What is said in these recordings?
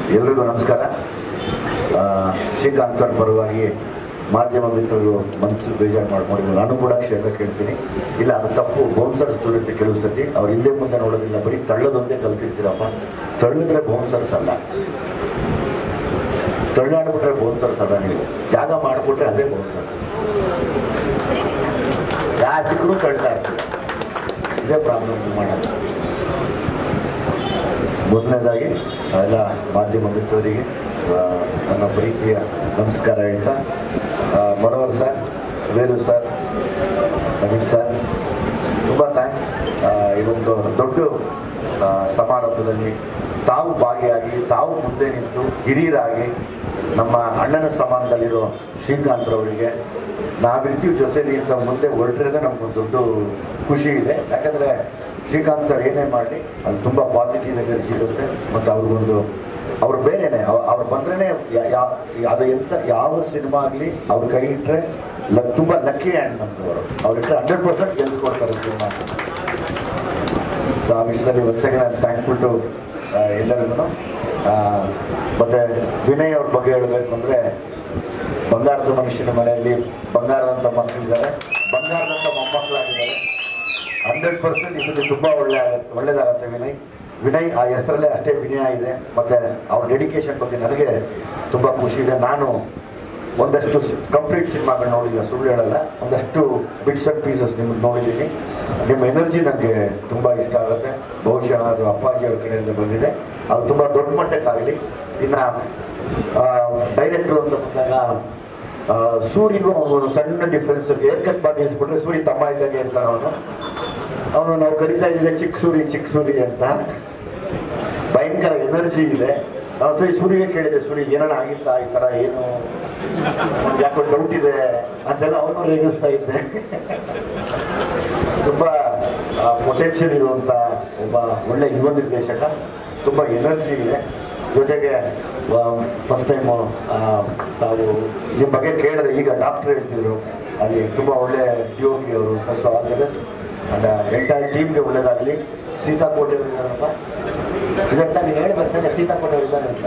ಎಲ್ರಿಗೂ ನಮಸ್ಕಾರ ಆ, ಶ್ರೀಕಾಂತ್ ಸರ್ ಪರವಾಗಿ ಮಾಧ್ಯಮ ಮಿತ್ರರು ಮನಸ್ಸು ಬೇಜಾರು ಮಾಡ್ಕೊಂಡು ನಾನು ಕೂಡ ಕ್ಷೇತ್ರ ಕೇಳ್ತೀನಿ ಇಲ್ಲ ಅದು ತಪ್ಪು ಬೌನ್ಸರ್ಸ್ ದುಡಿಯುತ್ತೆ ಕೆಲವು ಸತಿ ಅವ್ರು ಹಿಂದೆ ಮುಂದೆ ನೋಡೋದಿಲ್ಲ ಬರೀ ತಳ್ಳೋದೊಂದೇ ಕಲ್ತಿರ್ತೀರಪ್ಪ ತಳ್ಳಿದ್ರೆ ಬೌನ್ಸರ್ಸ್ ಅಲ್ಲ ತಳ್ಳಾಡ್ಬಿಟ್ರೆ ಬೌನ್ಸರ್ಸ್ ಅಲ್ಲ ನೀವು ಜಾಗ ಮಾಡಿಬಿಟ್ರೆ ಅದೇ ಬೌನ್ಸರ್ಸ್ ಯಾವ ಚಿಕ್ಕರು ತಳ್ತಾ ಇರ್ತೀರ ಇದೇ ಪ್ರಾಬ್ಲಮ್ ಮಾಡೋದು ಮೊದಲನೇದಾಗಿ ಎಲ್ಲ ಮಾಧ್ಯಮ ಮಿತ್ರರಿಗೆ ಆ, ನನ್ನ ಪ್ರೀತಿಯ ನಮಸ್ಕಾರ ಹೇಳ್ತಾ ಆ, Manohar sir Velu sir Naveen sir ತುಂಬ ಥ್ಯಾಂಕ್ಸ್ ಈ ಒಂದು ದೊಡ್ಡ ಆ, ಸಮಾರಂಭದಲ್ಲಿ ತಾವು ಭಾಗಿಯಾಗಿ ತಾವು ಮುಂದೆ ನಿಂತು ಹಿರಿಯರಾಗಿ ನಮ್ಮ ಅಣ್ಣನ ಸಮಾನದಲ್ಲಿರೋ ಶ್ರೀಕಾಂತ್ರವರಿಗೆ ನಾವಿರ್ತೀವಿ ಜೊತೆಲಿ ಇಂಥ ಮುಂದೆ ಹೊರಟ್ರೆ ನಮ್ಗೊಂದು ದೊಡ್ಡ ಖುಷಿ ಇದೆ ಯಾಕಂದರೆ ಶ್ರೀಕಾಂತ್ ಸರ್ ಏನೇ ಮಾಡಲಿ ಅದು ತುಂಬ ಪಾಸಿಟಿವ್ ಎನರ್ಜಿ ಇರುತ್ತೆ ಮತ್ತು ಅವ್ರಿಗೊಂದು ಅವ್ರು ಬೇರೆನೆ ಅವ್- ಅವ್ರು ಬಂದ್ರೇ ಅದು ಎಂತ ಯಾವ ಸಿನಿಮಾ ಆಗಲಿ ಅವ್ರ ಕೈ ಇಟ್ಟರೆ ಲಕ್ ತುಂಬ ಲಕ್ಕಿ ಹ್ಯಾಂಡ್ ನಮ್ದು ಅವರು ಅವ್ರಿಟ್ಟರೆ ಹಂಡ್ರೆಡ್ ಪರ್ಸೆಂಟ್ ಗೆಲ್ಸ್ಕೊಡ್ತಾರೆ ಸಿನಿಮಾ ಸೊ ಆ ವಿಷಯದಲ್ಲಿ ಒಂದ್ಸಲ ನಾನು ಥ್ಯಾಂಕ್ಫುಲ್ ಟು ಎಲ್ಲರಿಗೂ ಮತ್ತು ವಿನಯ್ ಅವ್ರ ಬಗ್ಗೆ ಹೇಳಬೇಕು ಅಂದರೆ ಬಂಗಾರದ ಮನುಷ್ಯನ ಮನೆಯಲ್ಲಿ ಬಂಗಾರದಂಥ ಮಕ್ಕಳಿದ್ದಾರೆ ಬಂಗಾರದಂಥ ಮೊಮ್ಮಕ್ಕಳಾಗಿದ್ದಾರೆ ಹಂಡ್ರೆಡ್ ಪರ್ಸೆಂಟ್ ಇದರಲ್ಲಿ ತುಂಬ ಒಳ್ಳೆ ಆಗತ್ತೆ ಒಳ್ಳೇದಾಗತ್ತೆ ವಿನಯ್ ವಿನಯ್ ಆ ಹೆಸರಲ್ಲೇ ಅಷ್ಟೇ ವಿನಯ ಇದೆ ಮತ್ತು ಅವ್ರ ಡೆಡಿಕೇಶನ್ ಬಗ್ಗೆ ನನಗೆ ತುಂಬ ಖುಷಿ ಇದೆ ನಾನು ಒಂದಷ್ಟು ಕಂಪ್ಲೀಟ್ ಸಿನಿಮಾಗಳು ನೋಡಿಲ್ಲ ಸುಳ್ಳು ಹೇಳಲ್ಲ ಒಂದಷ್ಟು ಬಿಟ್ಸ್ ಆ್ಯಂಡ್ ಪೀಸಸ್ ನಿಮ್ಗೆ ನೋಡಿದ್ದೀನಿ ನಿಮ್ಮ ಎನರ್ಜಿ ನನಗೆ ತುಂಬ ಇಷ್ಟ ಆಗುತ್ತೆ ಬಹುಶಃ ಅದು ಅಪ್ಪಾಜಿ ಅವ್ರ ಕಡೆಯಿಂದ ಬಂದಿದೆ ಅದು ತುಂಬ ದೊಡ್ಡ ಮಟ್ಟಕ್ಕಾಗಲಿ ಇನ್ನು ಡೈರೆಕ್ಟರ್ ಅಂತ ಬಂದಾಗ ಆ, ಸೂರಿಗೂ ಅವನು ಸಣ್ಣ ಡಿಫ್ರೆನ್ಸ್ ಏರ್ ಕಟ್ ಮಾಡಿ ನಿಲ್ಸ್ಬಿಟ್ರೆ ಸೂರಿ ತಮ್ಮ ಇದ್ದಂಗೆ ಇರ್ತಾನೆ ಅವನು ಅವನು ನಾವು ಕರಿತಾ ಇದ್ದೀವಿ ಚಿಕ್ಕ ಸೂರಿ ಚಿಕ್ಕ ಸೂರಿ ಅಂತ ಭಯಂಕರ ಎನರ್ಜಿ ಇದೆ ನಾವು ಸರಿ ಸೂರಿಗೆ ಕೇಳಿದೆ ಸೂರಿ ಏನಾರ ಆಗಿತ್ತಾ ಈ ಥರ ಏನು ಯಾಕೋ ಡೌಟ್ ಇದೆ ಅಂತೆಲ್ಲ ಅವನು ರೇಗಿಸ್ತಾ ಇದ್ದೆ ತುಂಬ ಪೊಟೆನ್ಷಿಯಲ್ ಇರುವಂಥ ಒಬ್ಬ ಒಳ್ಳೆ ಯುವ ನಿರ್ದೇಶಕ ತುಂಬ ಎನರ್ಜಿ ಇದೆ ಜೊತೆಗೆ ಫಸ್ಟ್ ಟೈಮು ತಾವು ನಿಮ್ಮ ಬಗ್ಗೆ ಕೇಳಿದ್ರೆ ಈಗ ಡಾಕ್ಟರ್ ಹೇಳ್ತಿದ್ರು ಅಲ್ಲಿ ತುಂಬ ಒಳ್ಳೆ ಡಿ ಪಿ ಅವರು first all the best and entire ಟೀಮ್ಗೆ ಒಳ್ಳೇದಾಗಲಿ ಸೀತಾಕೋಟೆ ಇದ್ದಾರಪ್ಪ ಇದನ್ನ ನೀನು ಹೇಳಿ ಬರ್ತೇನೆ ಸೀತಾಕೋಟೆ ಇದ್ದಾರೆ ಅಂತ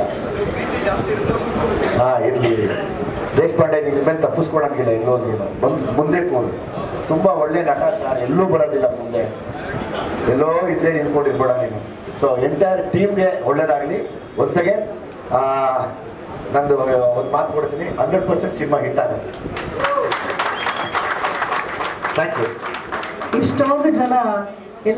ಹಾ ಇರ್ಲಿ ದೇಶಪಾಂಡೆ ನಿನ್ನ ಮೇಲೆ ತಪ್ಪಿಸ್ಕೊಳಂಗಿಲ್ಲ ಎಲ್ಲೋದ್ರು ಬಂದು ಮುಂದೆ ಕೂರು ತುಂಬಾ ಒಳ್ಳೆ ನಟ ಸರ್ ಎಲ್ಲೂ ಬರೋದಿಲ್ಲ ಮುಂದೆ ಎಲ್ಲೋ ಇದ್ದೇ ನಿಂತ್ಕೊಂಡಿರ್ಬೇಡ ನೀನು ಸೊ ಎಂಟೈರ್ ಟೀಮ್ಗೆ ಒಳ್ಳೇದಾಗಲಿ ಒಂದ್ ಸೆಕೆಂಡ್ ನಂದು ಒಂದು ಮಾತು ಕೊಡ್ತೀನಿ ಹಂಡ್ರೆಡ್ ಪರ್ಸೆಂಟ್ ಸಿನಿಮಾ ಹಿಟ್ ಆಗುತ್ತೆ ಥ್ಯಾಂಕ್ ಯು ಇಷ್ಟೊಂದು ಜನ